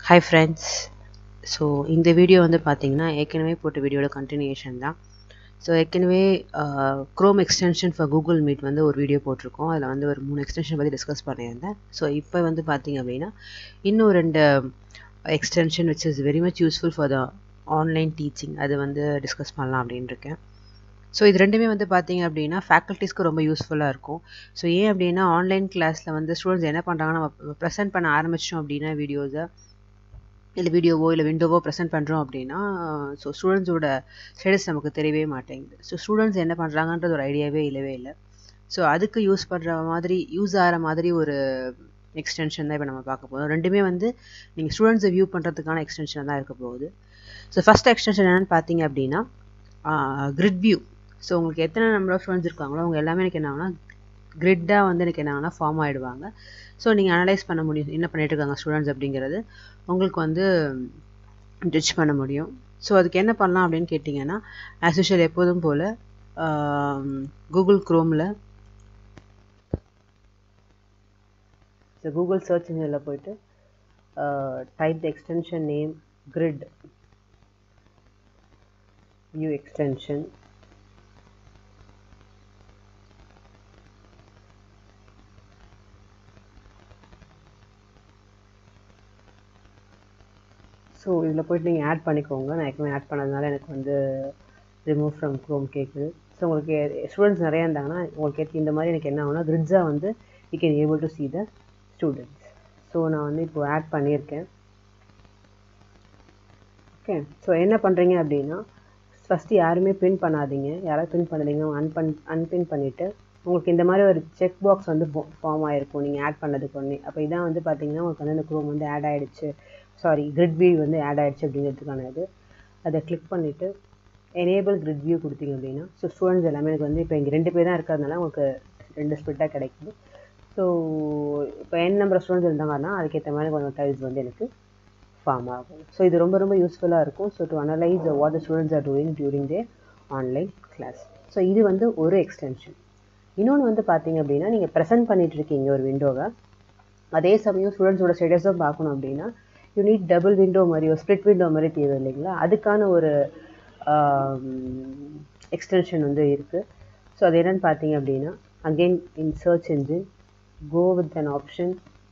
hi friends so இந்த video வந்து பார்த்தீங்கன்னா ஏற்கனவே போட்ட வீடியோட கண்டினியூஷன் தான் ஸோ ஏற்கனவே chrome extension for Google Meet வந்து ஒரு வீடியோ போட்டிருக்கோம் அதில் வந்து ஒரு மூணு எக்ஸ்டென்ஷன் பற்றி டிஸ்கஸ் பண்ணியிருந்தேன் ஸோ இப்போ வந்து பார்த்தீங்க அப்படின்னா இன்னும் ரெண்டு extension which is very much useful for the online teaching அது வந்து டிஸ்கஸ் பண்ணலாம் அப்படின்னு இருக்கேன் ஸோ இது ரெண்டுமே வந்து பார்த்தீங்க அப்படின்னா ஃபேக்கல்ட்டிஸ்க்கு ரொம்ப யூஸ்ஃபுல்லாக இருக்கும் ஸோ ஏன் அப்படின்னா ஆன்லைன் கிளாஸில் வந்து ஸ்டூடெண்ட்ஸ் என்ன பண்ணுறாங்கன்னா நம்ம ப்ரெசென்ட் பண்ண ஆரம்பிச்சிட்டோம் அப்படின்னா வீடியோஸை இல்லை வீடியோவோ இல்லை விண்டோவோ ப்ரெசென்ட் பண்ணுறோம் அப்படின்னா ஸோ ஸ்டூடெண்ட்ஸோட ஸ்டேட்டஸ் நமக்கு தெரியவே மாட்டேங்குது ஸோ ஸ்டூடெண்ட்ஸ் என்ன பண்ணுறாங்கன்றது ஒரு ஐடியாவே இல்லவே இல்லை ஸோ அதுக்கு யூஸ் பண்ணுற மாதிரி யூஸ் ஆகிற மாதிரி ஒரு எக்ஸ்டென்ஷன் தான் இப்போ நம்ம பார்க்க போகிறோம் ரெண்டுமே வந்து நீங்கள் ஸ்டூடெண்ட்ஸை வியூ பண்ணுறதுக்கான எக்ஸ்டென்ஷன் தான் இருக்க போகுது ஸோ ஃபஸ்ட் எக்ஸ்டென்ஷன் என்னென்னு பார்த்தீங்க அப்படின்னா கிரிட் வியூ ஸோ உங்களுக்கு எத்தனை நம்பர் ஆஃப் ஸ்டூடெண்ட்ஸ் இருக்காங்களோ அவங்க எல்லாமே எனக்கு என்ன ஆகுனா கிரிட்டாக வந்து எனக்கு என்ன ஆகுனா ஃபார்ம் ஆகிடுவாங்க ஸோ நீங்கள் அனலைஸ் பண்ண முடியும் என்ன பண்ணிட்டு இருக்காங்க ஸ்டூடெண்ட்ஸ் அப்படிங்கிறது உங்களுக்கு வந்து ஜட்ஜ் பண்ண முடியும் ஸோ அதுக்கு என்ன பண்ணலாம் அப்படின்னு கேட்டிங்கன்னா ஆஸ் யூஷுவல் எப்போதும் போல் கூகுள் க்ரோமில் ஸோ கூகுள் சர்ச் இன்ஜினில் போயிட்டு type the extension name grid view extension so இதில் போய்ட்டு நீங்கள் ஆட் பண்ணிக்கோங்க நான் ஏற்கனவே ஆட் பண்ணதுனால எனக்கு வந்து ரிமூவ் ஃப்ரம் க்ரோம் கேட்குது ஸோ உங்களுக்கு ஸ்டூடெண்ட்ஸ் நிறையா இருந்தாங்கன்னா உங்களுக்கு ஏற்ற இந்த மாதிரி எனக்கு என்ன ஆகுனா கிரிட்ஸாக வந்து you can able to see the students so நான் வந்து இப்போ ஆட் பண்ணியிருக்கேன் ஓகே ஸோ என்ன பண்ணுறீங்க அப்படின்னா ஃபஸ்ட்டு யாருமே பின் பண்ணாதீங்க யாராவது பின் பண்ணாதீங்க அன்பன் அன்பின் பண்ணிவிட்டு உங்களுக்கு இந்த மாதிரி ஒரு செக் பாக்ஸ் வந்து ஃபார்ம் ஆகிருக்கும் நீங்கள் ஆட் பண்ணதுக்கு ஒன்றே அப்போ இதான் வந்து பார்த்தீங்கன்னா உங்களுக்கு வந்து அந்த க்ரோம் வந்து ஆட் ஆகிடுச்சு சாரி கிரிட் வியூ வந்து ஆட் ஆகிடுச்சு அப்படிங்கிறதுக்கான இது அதை கிளிக் பண்ணிவிட்டு எனேபிள் கிரிட் வியூ கொடுத்தீங்க அப்படின்னா ஸோ ஸ்டூடெண்ட்ஸ் எல்லாமே எனக்கு வந்து இப்போ இங்கே ரெண்டு பேர் தான் இருக்கிறதுனால உங்களுக்கு ரெண்டு ஸ்பிட்டாக கிடைக்குது ஸோ இப்போ என் நம்பர் ஸ்டூடெண்ட்ஸ் இருந்தாங்கன்னா அதுக்கேற்ற மாதிரி கொஞ்சம் டைல்ஸ் வந்து எனக்கு ஃபார்ம் ஆகும் ஸோ இது ரொம்ப ரொம்ப யூஸ்ஃபுல்லாக இருக்கும் so to analyse what the students are doing during the online class so இது வந்து ஒரு எக்ஸ்டென்ஷன் இன்னொன்று வந்து பார்த்தீங்க அப்படின்னா நீங்கள் ப்ரெசென்ட் பண்ணிகிட்டு இருக்கீங்க ஒரு விண்டோவை அதே சமயம் ஸ்டூடெண்ட்ஸோட ஸ்டேட்டஸும் பார்க்கணும் அப்படின்னா யூ நீட் டபுள் விண்டோ மாதிரி ஒரு ஸ்ப்ளிட் விண்டோ மாதிரி தேவை இல்லைங்களா அதுக்கான ஒரு எக்ஸ்டென்ஷன் வந்து இருக்குது ஸோ அது என்னென்னு பார்த்தீங்க அப்படின்னா again in search engine go with an option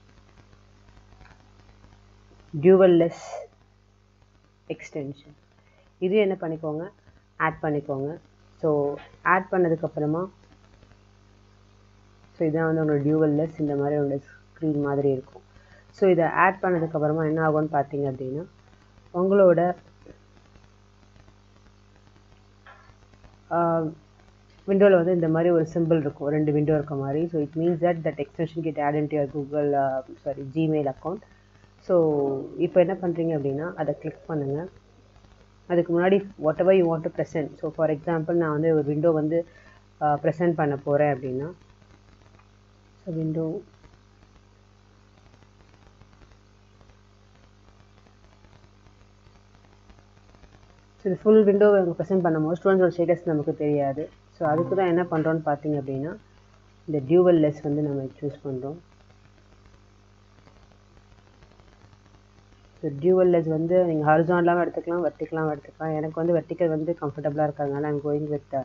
Dualless extension இது என்ன பண்ணிக்கோங்க ஆட் பண்ணிக்கோங்க ஸோ ஆட் பண்ணதுக்கப்புறமா ஸோ இதான் வந்து உங்களோட டியூவல்லெஸ் இந்த மாதிரி உங்களோட ஸ்க்ரீன் மாதிரி இருக்கும் ஸோ இதை ஆட் பண்ணதுக்கப்புறமா என்ன ஆகும்னு பார்த்தீங்க அப்படின்னா உங்களோட விண்டோவில் வந்து இந்த மாதிரி ஒரு சிம்பிள் இருக்கும் ரெண்டு விண்டோ இருக்க மாதிரி so it means that that extension get add in your Google sorry Gmail account so இப்போ என்ன பண்ணுறீங்க அப்படின்னா அதை கிளிக் பண்ணுங்கள் அதுக்கு முன்னாடி whatever you want to present so for example நான் வந்து ஒரு விண்டோ வந்து ப்ரெசென்ட் பண்ண போகிறேன் அப்படின்னா ஸோ விண்டோ ஸோ இது ஃபுல் விண்டோ அவங்க ப்ரெசென்ட் பண்ணும்போது ஸ்டூடெண்ட்ஸோட ஸ்டேட்டஸ் நமக்கு தெரியாது ஸோ அதுக்கு தான் என்ன பண்ணுறோன்னு பார்த்தீங்க அப்படின்னா இந்த டியூவல் லெஸ் வந்து நம்ம சூஸ் பண்ணுறோம் ஸோ டியூவல் லெஸ் வந்து நீங்கள் ஹாரிசான்லாகவும் எடுத்துக்கலாம் வெர்டிக்கலாகவும் எடுத்துக்கலாம் எனக்கு வந்து வெர்டிக்கல் வந்து கம்ஃபர்டபுளாக இருக்கிறதுனால I'm going with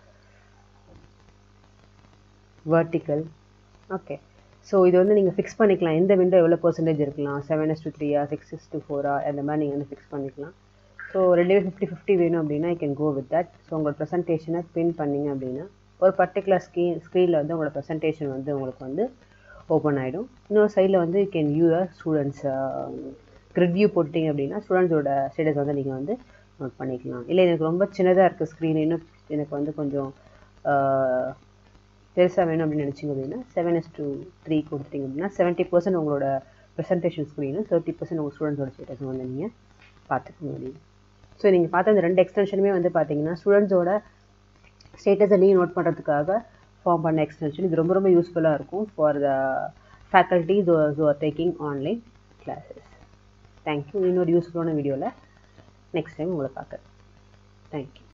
vertical okay so இது வந்து நீங்கள் ஃபிக்ஸ் பண்ணிக்கலாம் எந்த விண்டோ எவ்வளோ பர்சன்டேஜ் இருக்கலாம் செவன் எஸ் டூ த்ரீயா சிக்ஸ் எஸ் டூ ஃபோரா அந்த மாதிரி நீங்கள் வந்து ஃபிக்ஸ் பண்ணிக்கலாம் ஸோ ரெண்டுமே ஃபிஃப்டி ஃபிஃப்டி வேணும் அப்படின்னா I can go with that so உங்களோட ப்ரெசன்டேஷனை பின் பண்ணிங்க அப்படின்னா ஒரு பர்டிகுலர் ஸ்க்ரீன் ஸ்க்ரீனில் வந்து உங்களோட ப்ரெசன்டேஷன் வந்து உங்களுக்கு வந்து ஓப்பன் ஆகிடும் இன்னொரு சைடில் வந்து you can view a students grid view போட்டிங்க அப்படின்னா ஸ்டூடெண்ட்ஸோட ஸ்டேட்டஸ் வந்து நீங்கள் வந்து நோட் பண்ணிக்கலாம் இல்லை எனக்கு ரொம்ப சின்னதாக இருக்குது ஸ்க்ரீன் இன்னும் எனக்கு வந்து கொஞ்சம் பெருசாக வேணும் அப்படின்னு நினச்சிங்க அப்படின்னா செவன் எஸ் டூ த்ரீ கொடுத்துட்டிங்க அப்படின்னா செவன்ட்டி பர்சன்ட் உங்களோட ப்ரெசன்டேஷன் ஸ்க்ரீனும் தேர்ட்டி பர்சன்ட் உங்கள் ஸ்டூடெண்ட்ஸோட ஸ்டேட்டஸ் வந்து நீங்கள் பார்த்துக்க முடியும் ஸோ நீங்கள் பார்த்த இந்த ரெண்டு எக்ஸ்டென்ஷனுமே வந்து பார்த்தீங்கன்னா ஸ்டூடெண்ட்ஸோட ஸ்டேட்டஸை நீங்கள் நோட் பண்ணுறதுக்காக ஃபார்ம் பண்ண எக்ஸ்டென்ஷன் இது ரொம்ப ரொம்ப யூஸ்ஃபுல்லாக இருக்கும் for the faculty those are taking online classes thank you இன்னொரு யூஸ்ஃபுல்லான வீடியோவில் நெக்ஸ்ட் டைம் உங்களை பார்க்குறேன் தேங்க்யூ